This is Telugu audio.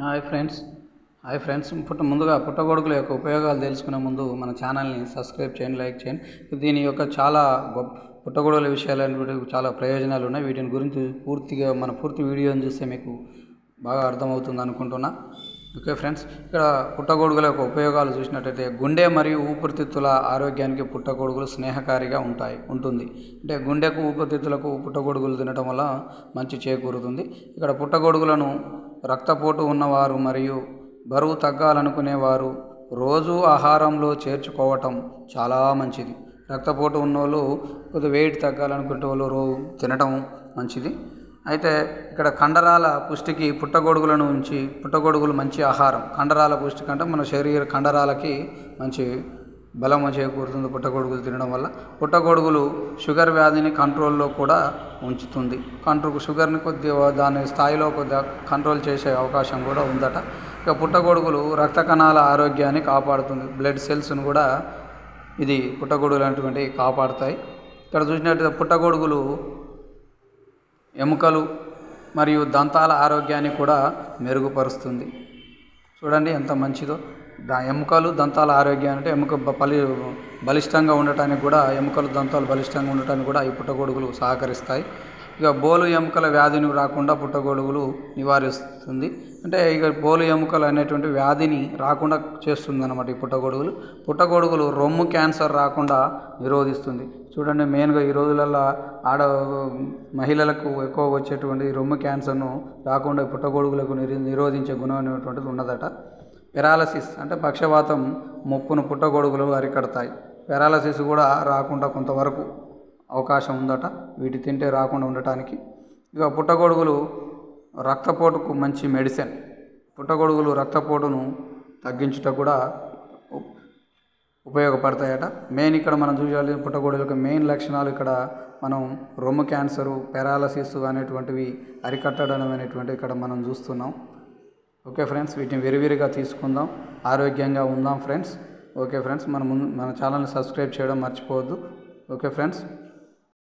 హాయ్ ఫ్రెండ్స్ హాయ్ ఫ్రెండ్స్ పుట్ట ముందుగా పుట్టగొడుగుల యొక్క ఉపయోగాలు తెలుసుకునే ముందు మన ఛానల్ని సబ్స్క్రైబ్ చేయండి లైక్ చేయండి దీని యొక్క చాలా గొప్ప పుట్టగొడుగుల విషయాలు చాలా ప్రయోజనాలు ఉన్నాయి వీటిని గురించి పూర్తిగా మన పూర్తి వీడియోని చూస్తే మీకు బాగా అర్థమవుతుంది అనుకుంటున్నా ఓకే ఫ్రెండ్స్ ఇక్కడ పుట్టగొడుగుల యొక్క ఉపయోగాలు చూసినట్టయితే గుండె మరియు ఊపిరితిత్తుల ఆరోగ్యానికి పుట్టగొడుగులు స్నేహకారిగా ఉంటాయి ఉంటుంది అంటే గుండెకు ఊపిరితిత్తులకు పుట్టగొడుగులు తినడం వల్ల మంచి చేకూరుతుంది ఇక్కడ పుట్టగొడుగులను రక్తపోటు ఉన్నవారు మరియు బరువు తగ్గాలనుకునేవారు రోజు ఆహారంలో చేర్చుకోవటం చాలా మంచిది రక్తపోటు ఉన్నోళ్ళు కొద్దిగా వెయిట్ తగ్గాలనుకునే వాళ్ళు రో తినటం మంచిది అయితే ఇక్కడ కండరాల పుష్టికి పుట్టగొడుగులను ఉంచి పుట్టగొడుగులు మంచి ఆహారం కండరాల పుష్టి కంటే మన శరీర కండరాలకి మంచి బలం చేకూరుతుంది పుట్టగొడుగులు తినడం వల్ల పుట్టగొడుగులు షుగర్ వ్యాధిని కంట్రోల్లో కూడా ఉంచుతుంది కంట్రోల్ షుగర్ని కొద్దిగా దాని స్థాయిలో కొద్దిగా కంట్రోల్ చేసే అవకాశం కూడా ఉందట ఇక పుట్టగొడుగులు రక్త కణాల ఆరోగ్యాన్ని కాపాడుతుంది బ్లడ్ సెల్స్ను కూడా ఇది పుట్టగొడుగులు లాంటివి కాపాడుతాయి ఇక్కడ చూసినట్టు పుట్టగొడుగులు ఎముకలు మరియు దంతాల ఆరోగ్యాన్ని కూడా మెరుగుపరుస్తుంది చూడండి ఎంత మంచిదో దా ఎముకలు దంతాల ఆరోగ్యం అంటే ఎముక బ- బలి బలిష్టంగా ఉండటానికి కూడా ఎముకలు దంతాలు బలిష్టంగా ఉండటానికి కూడా ఈ పుట్టగొడుగులు సహకరిస్తాయి ఇక బోలు ఎముకల వ్యాధిని రాకుండా పుట్టగొడుగులు నివారిస్తుంది అంటే ఇక బోలు ఎముకలు అనేటువంటి వ్యాధిని రాకుండా చేస్తుంది అనమాట ఈ పుట్టగొడుగులు పుట్టగొడుగులు రొమ్ము క్యాన్సర్ రాకుండా నిరోధిస్తుంది చూడండి మెయిన్గా ఈ రోజులలో ఆడ మహిళలకు ఎక్కువ వచ్చేటువంటి రొమ్ము క్యాన్సర్ను రాకుండా ఈ పుట్టగొడుగులకు నిరి నిరోధించే గుణం అనేటువంటిది ఉన్నదట పెరాలసిస్ అంటే పక్షవాతం ముప్పును పుట్టగొడుగులు అరికడతాయి పెరాలసిస్ కూడా రాకుండా కొంతవరకు అవకాశం ఉందట వీటి తింటే రాకుండా ఉండటానికి ఇక పుట్టగొడుగులు రక్తపోటుకు మంచి మెడిసిన్ పుట్టగొడుగులు రక్తపోటును తగ్గించుట కూడా ఉ- ఉపయోగపడతాయట మెయిన్ ఇక్కడ మనం చూడాలి పుట్టగొడుగులకు మెయిన్ లక్షణాలు ఇక్కడ మనం రొమ్ము క్యాన్సరు పెరాలసిస్ అనేటువంటివి అరికట్టడం అనేటువంటివి ఇక్కడ మనం చూస్తున్నాం ఓకే ఫ్రెండ్స్ వీటిని విరివిరిగా తీసుకుందాం ఆరోగ్యంగా ఉందాం ఫ్రెండ్స్ ఓకే ఫ్రెండ్స్ మన ముందు మన ఛానల్ని సబ్స్క్రైబ్ చేయడం మర్చిపోవద్దు ఓకే ఫ్రెండ్స్